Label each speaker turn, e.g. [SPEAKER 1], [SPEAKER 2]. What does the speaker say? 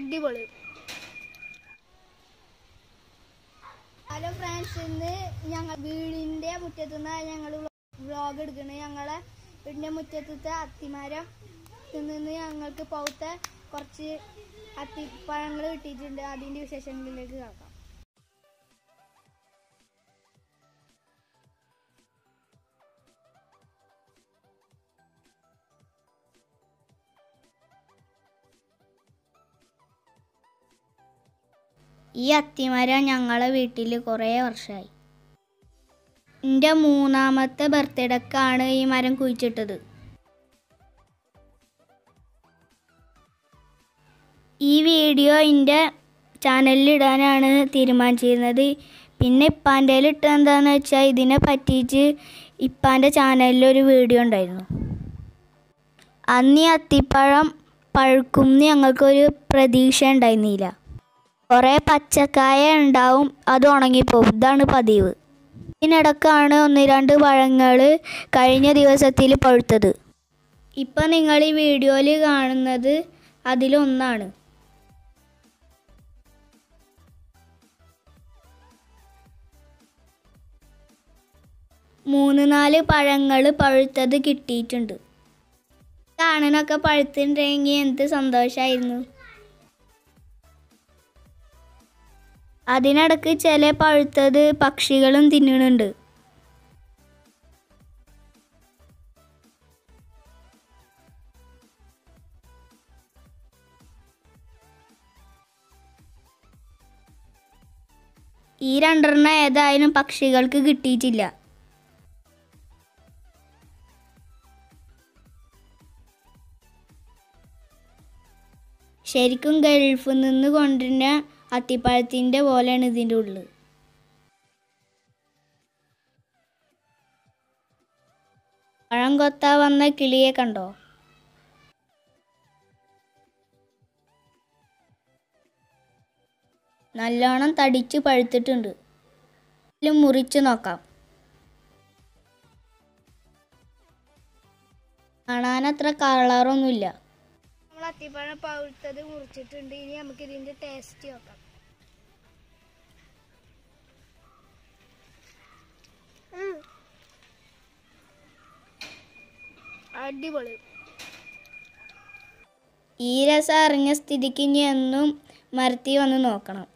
[SPEAKER 1] അടിപൊളി hello friends ഇന്ന് ഞങ്ങൾ വീടിന്റെ മുറ്റത്തു നിന്ന് ഞങ്ങൾ വ്ളോഗ് എടുക്കുന്നത് ഞങ്ങളെ വീടിന്റെ മുറ്റത്തത്തെ അത്തിമരം നിന്ന് ഞങ്ങൾക്ക് പൗത്ത കുറച്ച് അത്തിപ്പഴങ്ങൾ കിട്ടിയിട്ടുണ്ട് അതിന്റെ വിശേഷങ്ങളിലേക്ക് കേൾക്കാം ഈ അത്തിമരം ഞങ്ങളെ വീട്ടിൽ കുറേ വർഷമായി എൻ്റെ മൂന്നാമത്തെ ബർത്ത്ഡേക്കാണ് ഈ മരം കുഴിച്ചിട്ടത് ഈ വീഡിയോ എൻ്റെ ചാനലിൽ ഇടാനാണ് തീരുമാനിച്ചിരുന്നത് പിന്നെ ഇപ്പാൻ്റെ ഇട്ട എന്താണെന്ന് വെച്ചാൽ ഇതിനെ പറ്റിയിട്ട് ഇപ്പാൻ്റെ ചാനലിൽ ഒരു വീഡിയോ ഉണ്ടായിരുന്നു അന്ന് ഈ അത്തിപ്പഴം പഴുക്കുമെന്ന് ഞങ്ങൾക്കൊരു പ്രതീക്ഷ ഉണ്ടായിരുന്നില്ല കുറേ പച്ചക്കായ ഉണ്ടാവും അത് ഉണങ്ങിപ്പോവും ഇതാണ് പതിവ് ഇതിനിടക്കാണ് ഒന്ന് രണ്ട് പഴങ്ങൾ കഴിഞ്ഞ ദിവസത്തിൽ പഴുത്തത് ഇപ്പം നിങ്ങൾ ഈ വീഡിയോയിൽ കാണുന്നത് അതിലൊന്നാണ് മൂന്ന് നാല് പഴങ്ങൾ പഴുത്തത് കിട്ടിയിട്ടുണ്ട് കാണാനൊക്കെ പഴുത്തിട്ടുണ്ടെങ്കിൽ എന്ത് സന്തോഷമായിരുന്നു അതിനിടക്ക് ചില പഴുത്തത് പക്ഷികളും തിന്നുന്നുണ്ട് ഈ രണ്ടെണ്ണം ഏതായാലും പക്ഷികൾക്ക് കിട്ടിയിട്ടില്ല ശരിക്കും ഗൾഫിൽ നിന്ന് കൊണ്ടുവരുന്ന അത്തിപ്പഴത്തിൻ്റെ പോലെയാണ് ഇതിൻ്റെ ഉള്ളിൽ പഴം കൊത്താ വന്ന കിളിയെ കണ്ടോ നല്ലോണം തടിച്ച് പഴുത്തിട്ടുണ്ട് ഇതില് മുറിച്ച് നോക്കാം കാണാനത്ര കളറൊന്നുമില്ല നമ്മൾ അത്തിപ്പഴം പഴുത്തത് മുറിച്ചിട്ടുണ്ട് ഇനി നമുക്ക് ഇതിന്റെ ടേസ്റ്റ് നോക്കാം അടിപൊളി ഈ രസം അറിഞ്ഞ സ്ഥിതിക്ക് ഇനി എന്നും മരത്തി വന്ന് നോക്കണം